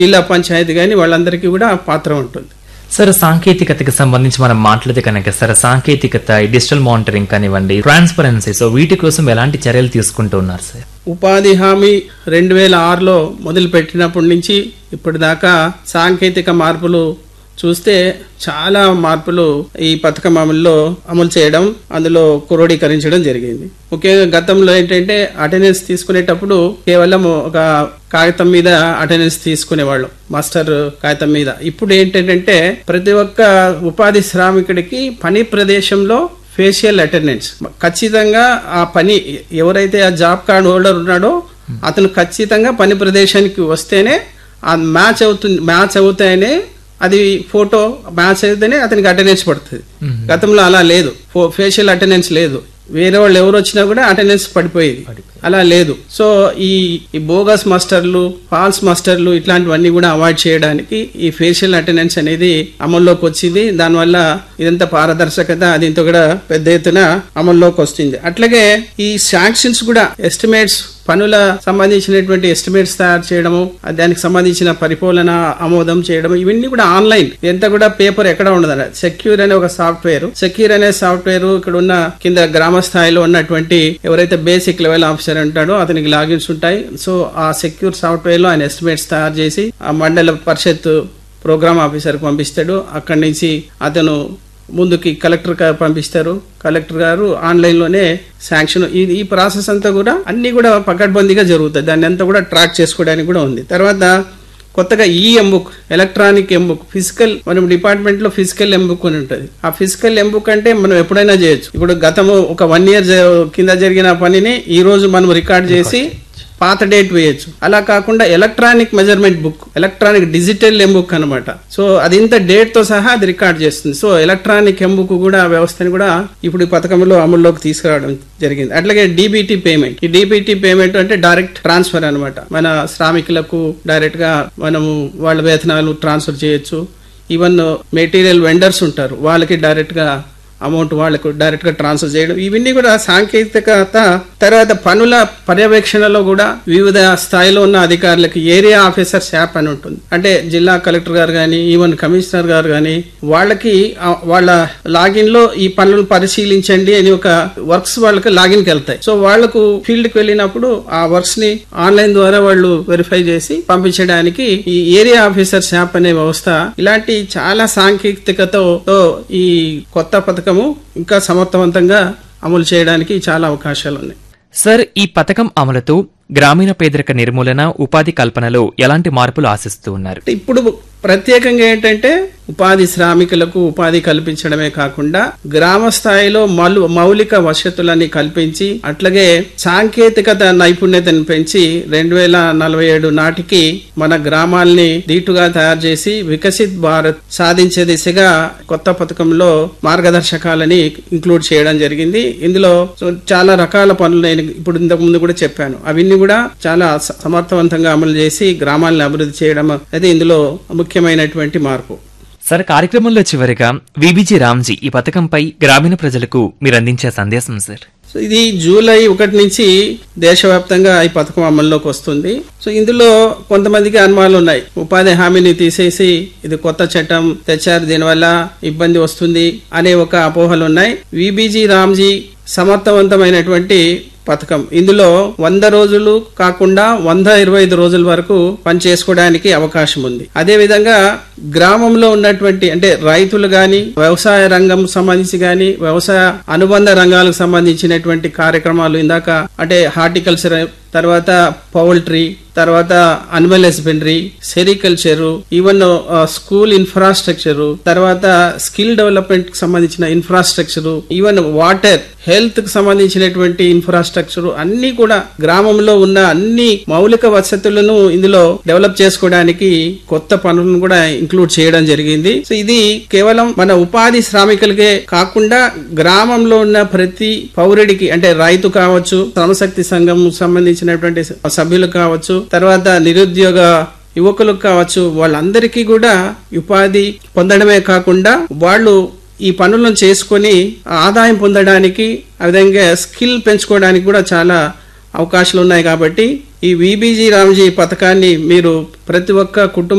జిల్లా పంచాయతీ కానీ వాళ్ళందరికీ కూడా పాత్ర ఉంటుంది సార్ సాంకేతికతకి సంబంధించి మనం మాట్లాడితే కనుక సార్ సాంకేతికత ఈ డిజిటల్ మానిటరింగ్ కానివ్వండి ట్రాన్స్పరెన్సీ సో వీటి కోసం ఎలాంటి చర్యలు తీసుకుంటూ ఉన్నారు సార్ ఉపాధి హామీ రెండు వేల ఆరులో మొదలు పెట్టినప్పటి నుంచి ఇప్పటిదాకా సాంకేతిక మార్పులు చూస్తే చాలా మార్పులు ఈ పథకం అమలులో అమలు చేయడం అందులో క్రోడీకరించడం జరిగింది ముఖ్యంగా గతంలో ఏంటంటే అటెండెన్స్ తీసుకునేటప్పుడు కేవలం ఒక కాగితం మీద అటెండెన్స్ తీసుకునేవాళ్ళు మాస్టర్ కాగితం మీద ఇప్పుడు ఏంటంటే ప్రతి ఒక్క ఉపాధి శ్రామికుడికి పని ప్రదేశంలో ఫేషియల్ అటెండెన్స్ ఖచ్చితంగా ఆ పని ఎవరైతే ఆ జాబ్ కార్డ్ హోల్డర్ ఉన్నాడో అతను ఖచ్చితంగా పని ప్రదేశానికి వస్తేనే ఆ మ్యాచ్ అవుతుంది మ్యాచ్ అవుతాయనే అది ఫోటో మ్యాచ్ అయితేనే అతనికి అటెండెన్స్ పడుతుంది గతంలో అలా లేదు ఫేషియల్ అటెండెన్స్ లేదు వేరే వాళ్ళు ఎవరు వచ్చినా కూడా అటెండెన్స్ పడిపోయేది అలా లేదు సో ఈ ఈ బోగస్ మాస్టర్లు ఫాల్స్ మాస్టర్లు ఇట్లాంటివన్నీ కూడా అవాయిడ్ చేయడానికి ఈ ఫేషియల్ అటెండెన్స్ అనేది అమల్లోకి వచ్చింది దానివల్ల ఇదంతా పారదర్శకత దీంతో కూడా పెద్ద ఎత్తున అమల్లోకి వస్తుంది అట్లాగే ఈ శాంక్షన్స్ కూడా ఎస్టిమేట్స్ పనుల సంబంధించినటువంటి ఎస్టిమేట్స్ తయారు చేయడము దానికి సంబంధించిన పరిపాలన ఆమోదం చేయడం ఇవన్నీ కూడా ఆన్లైన్ ఇదంతా కూడా పేపర్ ఎక్కడ ఉండదు సెక్యూర్ అనే ఒక సాఫ్ట్వేర్ సెక్యూర్ అనే సాఫ్ట్వేర్ ఇక్కడ ఉన్న కింద గ్రామ స్థాయిలో ఉన్నటువంటి ఎవరైతే బేసిక్ లెవెల్ ఆఫీసర్ ఉంటాడో అతనికి లాగిన్స్ ఉంటాయి సో ఆ సెక్యూర్ సాఫ్ట్వేర్ లో ఆయన ఎస్టిమేట్స్ తయారు చేసి ఆ మండల పరిషత్ ప్రోగ్రామ్ ఆఫీసర్ పంపిస్తాడు అక్కడి నుంచి అతను ముందుకి కలెక్టర్ గారు పంపిస్తారు కలెక్టర్ గారు ఆన్లైన్ లోనే శాంక్షన్ ఈ ఈ ప్రాసెస్ అంతా కూడా అన్ని కూడా పకడ్బందీగా జరుగుతాయి దాన్ని అంతా కూడా ట్రాక్ చేసుకోవడానికి కూడా ఉంది తర్వాత కొత్తగా ఈ ఎంబుక్ ఎలక్ట్రానిక్ ఎంబుక్ ఫిజికల్ మనం డిపార్ట్మెంట్ లో ఫిజికల్ ఎంబుక్ అని ఉంటుంది ఆ ఫిజికల్ ఎంబుక్ అంటే మనం ఎప్పుడైనా చేయొచ్చు ఇప్పుడు గతము ఒక వన్ ఇయర్ కింద జరిగిన పనిని ఈ రోజు మనం రికార్డ్ చేసి పాత డేట్ వేయచ్చు అలా కాకుండా electronic measurement book electronic digital M book అనమాట సో అది ఇంత డేట్ తో సహా అది రికార్డ్ చేస్తుంది సో ఎలక్ట్రానిక్ ఎంబుక్ కూడా వ్యవస్థని కూడా ఇప్పుడు ఈ పథకంలో అమల్లోకి తీసుకురావడం జరిగింది అట్లాగే డీబీటీ పేమెంట్ ఈ డీబీటీ పేమెంట్ అంటే డైరెక్ట్ ట్రాన్స్ఫర్ అనమాట మన శ్రామికులకు డైరెక్ట్ గా మనము వాళ్ళ వేతనాలు ట్రాన్స్ఫర్ చేయొచ్చు ఈవెన్ మెటీరియల్ వెండర్స్ ఉంటారు వాళ్ళకి డైరెక్ట్ గా అమౌంట్ వాళ్ళకు డైరెక్ట్ గా ట్రాన్స్ఫర్ చేయడం ఇవన్నీ కూడా సాంకేతికత తర్వాత పనుల పర్యవేక్షణలో కూడా వివిధ స్థాయిలో ఉన్న అధికారులకు ఏరియా ఆఫీసర్స్ యాప్ అని ఉంటుంది అంటే జిల్లా కలెక్టర్ గారు కానీ ఈవెన్ కమిషనర్ గారు కానీ వాళ్ళకి ఆ వాళ్ళ లాగిన్ లో ఈ పనులను పరిశీలించండి అని ఒక వర్క్స్ వాళ్ళకి లాగిన్ కి వెళ్తాయి సో వాళ్ళకు ఫీల్డ్ కి వెళ్ళినప్పుడు ఆ వర్క్స్ ని ఆన్లైన్ ద్వారా వాళ్ళు వెరిఫై చేసి పంపించడానికి ఈ ఏరియా ఆఫీసర్స్ యాప్ అనే వ్యవస్థ ఇలాంటి చాలా సాంకేతికతో ఈ కొత్త పథకము ఇంకా సమర్థవంతంగా అమలు చేయడానికి చాలా అవకాశాలు ఉన్నాయి సార్ ఈ పథకం అమలుతో గ్రామీణ పేదరిక నిర్మూలన ఉపాధి కల్పనలో ఎలాంటి మార్పులు ఆశిస్తూ ఉన్నారు ఇప్పుడు ప్రత్యేకంగా ఏంటంటే ఉపాధి శ్రామికులకు ఉపాధి కల్పించడమే కాకుండా గ్రామ స్థాయిలో మలు మౌలిక వసతులని కల్పించి అట్లాగే సాంకేతికత నైపుణ్యతను పెంచి రెండు వేల నలభై ఏడు నాటికి మన గ్రామాల్ని దీటుగా తయారు చేసి వికసిత్ భారత్ సాధించే దిశగా కొత్త పథకంలో మార్గదర్శకాలని ఇంక్లూడ్ చేయడం జరిగింది ఇందులో సో చాలా రకాల పనులు నేను ఇప్పుడు ఇంతకు ముందు కూడా చెప్పాను అవన్నీ కూడా చాలా స- సమర్థవంతంగా అమలు చేసి గ్రామాలను అభివృద్ధి చేయడం అనేది ఇందులో ముఖ్యమైనటువంటి మార్పు సార్ కార్యక్రమంలో చివరిగా విబిజి రామ్జీ ఈ పథకంపై గ్రామీణ ప్రజలకు మీరు అందించే సందేశం సార్ సో ఇది జూలై ఒకటి నుంచి దేశవ్యాప్తంగా ఈ పథకం అమల్లోకి వస్తుంది సో ఇందులో కొంతమందికి అనుమానాలు ఉన్నాయి ఉపాధి హామీని తీసేసి ఇది కొత్త చట్టం తెచ్చారు దీనివల్ల ఇబ్బంది వస్తుంది అనే ఒక అపోహలు ఉన్నాయి విబీజీ రామ్జీ సమర్థవంతమైనటువంటి పథకం ఇందులో వంద రోజులు కాకుండా వంద ఇరవై ఐదు రోజుల వరకు పని చేసుకోవడానికి అవకాశం ఉంది అదే విధంగా గ్రామంలో ఉన్నటువంటి అంటే రైతులు గాని వ్యవసాయ రంగం సంబంధించి గాని వ్యవసాయ అనుబంధ రంగాలకు సంబంధించినటువంటి కార్యక్రమాలు ఇందాక అంటే హార్టికల్చర్ తర్వాత పౌల్ట్రీ తర్వాత animal husbandry sericulture even school infrastructure తర్వాత స్కిల్ డెవలప్మెంట్ కి సంబంధించిన ఇన్ఫ్రాస్ట్రక్చర్ ఈవెన్ వాటర్ హెల్త్ కి సంబంధించినటువంటి ఇన్ఫ్రాస్ట్రక్చర్ అన్ని కూడా గ్రామంలో ఉన్న అన్ని మౌలిక వసతులను ఇందులో డెవలప్ చేసుకోవడానికి కొత్త పనులను కూడా ఇంక్లూడ్ చేయడం జరిగింది సో ఇది కేవలం మన ఉపాధి శ్రామికులకే కాకుండా గ్రామంలో ఉన్న ప్రతి పౌరుడికి అంటే రైతు కావచ్చు శ్రమశక్తి సంఘం సంబంధించినటువంటి సభ్యులు కావచ్చు తర్వాత నిరుద్యోగ యువకులకు కావచ్చు వాళ్ళందరికీ కూడా ఉపాధి పొందడమే కాకుండా వాళ్ళు ఈ పనులను చేసుకొని ఆదాయం పొందడానికి ఆ విధంగా స్కిల్ పెంచుకోవడానికి కూడా చాలా అవకాశాలు ఉన్నాయి కాబట్టి ఈ విబీజీ రామ్జీ పథకాన్ని మీరు ప్రతి ఒక్క కుటుంబ